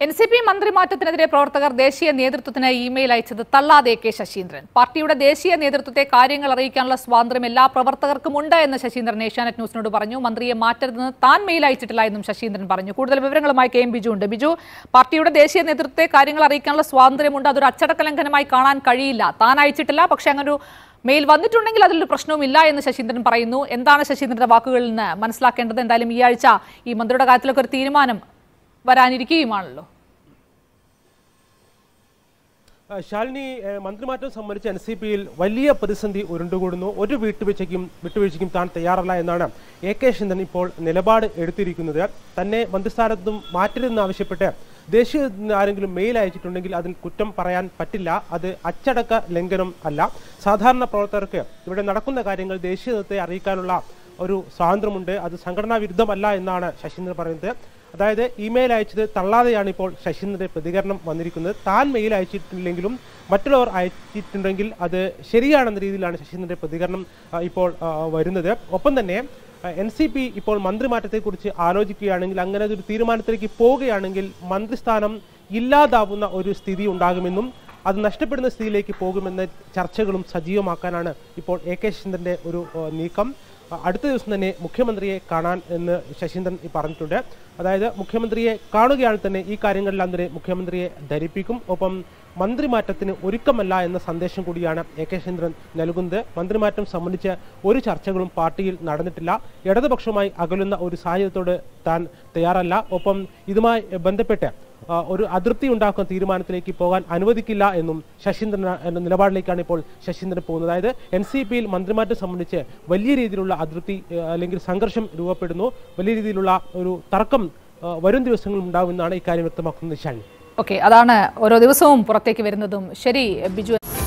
N C P മന്ത്രിമാറ്റത്തിനെതിരെ പ്രവർത്തകർ ദേശീയ നേതൃത്വത്തിന് ഇമെയിൽ അയച്ചത് തള്ളാതെ കെ ശശീന്ദ്രൻ പാർട്ടിയുടെ ദേശീയ നേതൃത്വത്തെ കാര്യങ്ങൾ അറിയിക്കാനുള്ള സ്വാതന്ത്ര്യം എല്ലാ പ്രവർത്തകർക്കും ഉണ്ട് എന്ന് ശശീന്ദ്രൻ ഏഷ്യാനെറ്റ് ന്യൂസിനോട് പറഞ്ഞു മന്ത്രിയെ മാറ്റരുതെന്ന് താൻ മെയിൽ അയച്ചിട്ടില്ല എന്നും ശശീന്ദ്രൻ പറഞ്ഞു കൂടുതൽ വിവരങ്ങളുമായി കെ എം ബിജു ഉണ്ട് ബിജു പാർട്ടിയുടെ ദേശീയ നേതൃത്വത്തെ കാര്യങ്ങൾ അറിയിക്കാനുള്ള സ്വാതന്ത്ര്യമുണ്ട് അതൊരു അച്ചടക്ക ലംഘനമായി കാണാൻ കഴിയില്ല താൻ അയച്ചിട്ടില്ല പക്ഷേ അങ്ങനെ ഒരു മെയിൽ വന്നിട്ടുണ്ടെങ്കിൽ അതിലൊരു പ്രശ്നവുമില്ല എന്ന് ശശീന്ദ്രൻ പറയുന്നു എന്താണ് ശശീന്ദ്രന്റെ വാക്കുകളിൽ നിന്ന് മനസ്സിലാക്കേണ്ടത് എന്തായാലും ഈ ആഴ്ച ഈ മന്ത്രിയുടെ കാര്യത്തിലൊക്കെ ഒരു തീരുമാനം വരാനിരിക്കുകയുമാണല്ലോ ആ, ശാലിനി ഏ, മന്ത്രിമാറ്റം സംബന്ധിച്ച് എൻ സി പിയിൽ വലിയ പ്രതിസന്ധി ഉരുണ്ടുകൂടുന്നു ഒരു വിട്ടുവീഴ്ചയ്ക്കും വിട്ടുവീഴ്ചയ്ക്കും താൻ തയ്യാറല്ല എന്നാണ് എ കെ ശിന്ദൻ ഇപ്പോൾ നിലപാട് എടുത്തിരിക്കുന്നത് തന്നെ മന്ത്രിസ്ഥാനത്തും മാറ്റരുതെന്ന് ആവശ്യപ്പെട്ട് ദേശീയ ആരെങ്കിലും മെയിൽ അയച്ചിട്ടുണ്ടെങ്കിൽ അതിൽ കുറ്റം പറയാൻ പറ്റില്ല അത് അച്ചടക്ക ലംഘനം അല്ല സാധാരണ പ്രവർത്തകർക്ക് ഇവിടെ നടക്കുന്ന കാര്യങ്ങൾ ദേശീയതത്തെ അറിയിക്കാനുള്ള ഒരു സ്വാതന്ത്ര്യമുണ്ട് അത് സംഘടനാ വിരുദ്ധമല്ല എന്നാണ് ശശീന്ദ്രൻ പറയുന്നത് അതായത് ഇമെയിൽ അയച്ചത് തള്ളാതെയാണ് ഇപ്പോൾ ശശീന്ദ്രന്റെ പ്രതികരണം വന്നിരിക്കുന്നത് താൻ മെയിൽ അയച്ചിട്ടില്ലെങ്കിലും മറ്റുള്ളവർ അയച്ചിട്ടുണ്ടെങ്കിൽ അത് ശരിയാണെന്ന രീതിയിലാണ് ശശീന്ദ്രന്റെ പ്രതികരണം ആ, ഇപ്പോൾ ആ, വരുന്നത് ഒപ്പം തന്നെ എൻ സി പി ഇപ്പോൾ മന്ത്രിമാറ്റത്തെക്കുറിച്ച് ആലോചിക്കുകയാണെങ്കിൽ അങ്ങനെ ഒരു തീരുമാനത്തിലേക്ക് പോവുകയാണെങ്കിൽ മന്ത്രിസ്ഥാനം ഇല്ലാതാവുന്ന ഒരു സ്ഥിതി ഉണ്ടാകുമെന്നും അത് നഷ്ടപ്പെടുന്ന സ്ഥിതിയിലേക്ക് പോകുമെന്ന ചർച്ചകളും സജീവമാക്കാനാണ് ഇപ്പോൾ എ കെ ശശീന്ദ്രന്റെ ഒരു ആ, നീക്കം അടുത്ത ദിവസം തന്നെ മുഖ്യമന്ത്രിയെ കാണാൻ എന്ന് ശശീന്ദ്രൻ ഈ പറഞ്ഞിട്ടുണ്ട് അതായത് മുഖ്യമന്ത്രിയെ കാണുകയാണ് തന്നെ ഈ കാര്യങ്ങളെല്ലാം തന്നെ മുഖ്യമന്ത്രിയെ ധരിപ്പിക്കും ഒപ്പം മന്ത്രിമാറ്റത്തിന് ഒരുക്കമല്ല എന്ന സന്ദേശം കൂടിയാണ് എ കെ ശശീന്ദ്രൻ നൽകുന്നത് മന്ത്രിമാറ്റം സംബന്ധിച്ച് ഒരു ചർച്ചകളും പാർട്ടിയിൽ നടന്നിട്ടില്ല ഇടതുപക്ഷവുമായി അകലുന്ന ഒരു സാഹചര്യത്തോട് താൻ തയ്യാറല്ല ഒപ്പം ഇതുമായി ബന്ധപ്പെട്ട് ആ, ഒരു അതിർത്തി ഉണ്ടാക്കുന്ന തീരുമാനത്തിലേക്ക് പോകാൻ അനുവദിക്കില്ല എന്നും ശശീന്ദ്രൻ എന്ന നിലപാടിലേക്കാണ് ഇപ്പോൾ ശശീന്ദ്രൻ പോകുന്നത് അതായത് എൻ സി പിയിൽ മന്ത്രിമാറ്റം സംബന്ധിച്ച് വലിയ രീതിയിലുള്ള അതിർത്തി ആ, അല്ലെങ്കിൽ സംഘർഷം രൂപപ്പെടുന്നു വലിയ രീതിയിലുള്ള ഒരു തർക്കം ആ, വരും ദിവസങ്ങളിൽ ഉണ്ടാകുമെന്നാണ് ഇക്കാര്യം വ്യക്തമാക്കുന്നത് ശാലിനി ഓക്കെ അതാണ് ഓരോ ദിവസവും പുറത്തേക്ക് വരുന്നതും ശരി ബിജു